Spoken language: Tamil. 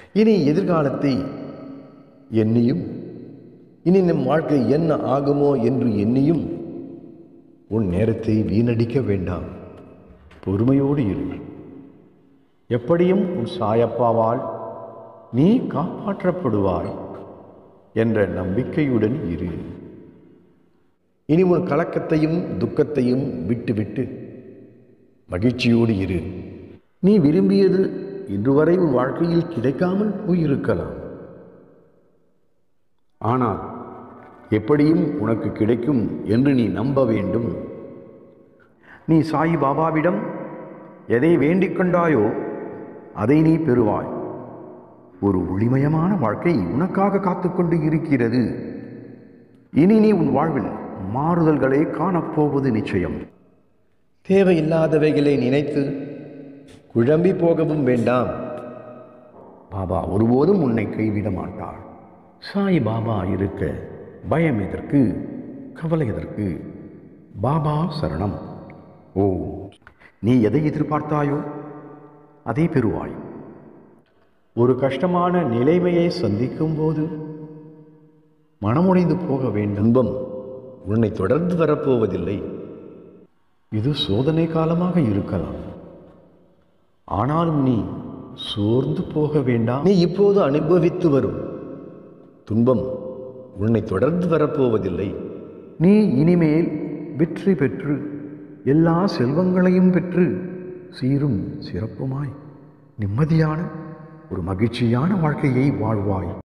இனி எதிர்காலத்தை எண்ணியும் இனி நம் வாழ்க்கை என்ன ஆகுமோ என்று எண்ணியும் உன் நேரத்தை வீணடிக்க வேண்டாம் பொறுமையோடு இரு எப்படியும் உன் சாயப்பாவால் நீ காப்பாற்றப்படுவாய் என்ற நம்பிக்கையுடன் இரு இனி உன் கலக்கத்தையும் துக்கத்தையும் விட்டுவிட்டு மகிழ்ச்சியோடு இரு நீ விரும்பியது இன்று வரை உன் வாழ்க்கையில் கிடைக்காமல் போயிருக்கலாம் ஆனால் எப்படியும் உனக்கு கிடைக்கும் என்று நீ நம்ப வேண்டும் நீ சாய் பாபாவிடம் எதை வேண்டிக் கொண்டாயோ அதை நீ பெறுவாய் ஒரு ஒளிமயமான வாழ்க்கை உனக்காக காத்துக்கொண்டு இருக்கிறது இனி நீ உன் வாழ்வில் மாறுதல்களை காணப்போவது நிச்சயம் தேவையில்லாதவைகளை நினைத்து குழம்பி போகவும் வேண்டாம் பாபா ஒருபோதும் உன்னை கைவிட மாட்டார் சாய் பாபா இருக்க பயம் எதற்கு கவலை எதற்கு பாபா சரணம் ஓ நீ எதை எதிர்பார்த்தாயோ அதை பெறுவாய் ஒரு கஷ்டமான நிலைமையை சந்திக்கும் போது மனமுடைந்து போக வேண்டும் இன்பம் உன்னை தொடர்ந்து வரப்போவதில்லை இது சோதனை காலமாக இருக்கலாம் ஆனாலும் நீ சோர்ந்து போக வேண்டாம் நீ இப்போது அனுபவித்து வரும் துன்பம் உன்னை தொடர்ந்து வரப்போவதில்லை நீ இனிமேல் வெற்றி பெற்று எல்லா செல்வங்களையும் பெற்று சீரும் சிறப்புமாய் நிம்மதியான ஒரு மகிழ்ச்சியான வாழ்க்கையை வாழ்வாய்